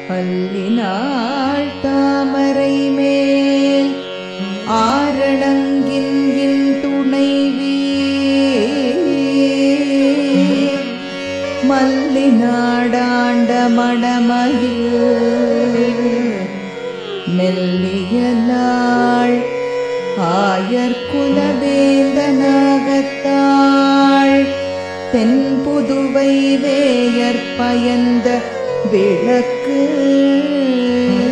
அல்லினாள் தாமரை மேல் ஆரணங்கின் என் துணைவி மல்லிநாடாண்ட மணமயில் மெல்லியலாள் ஆயர் குலவேந்தனாகத்தாள் தென் புதுவை வேயற் பயந்த விளக்கு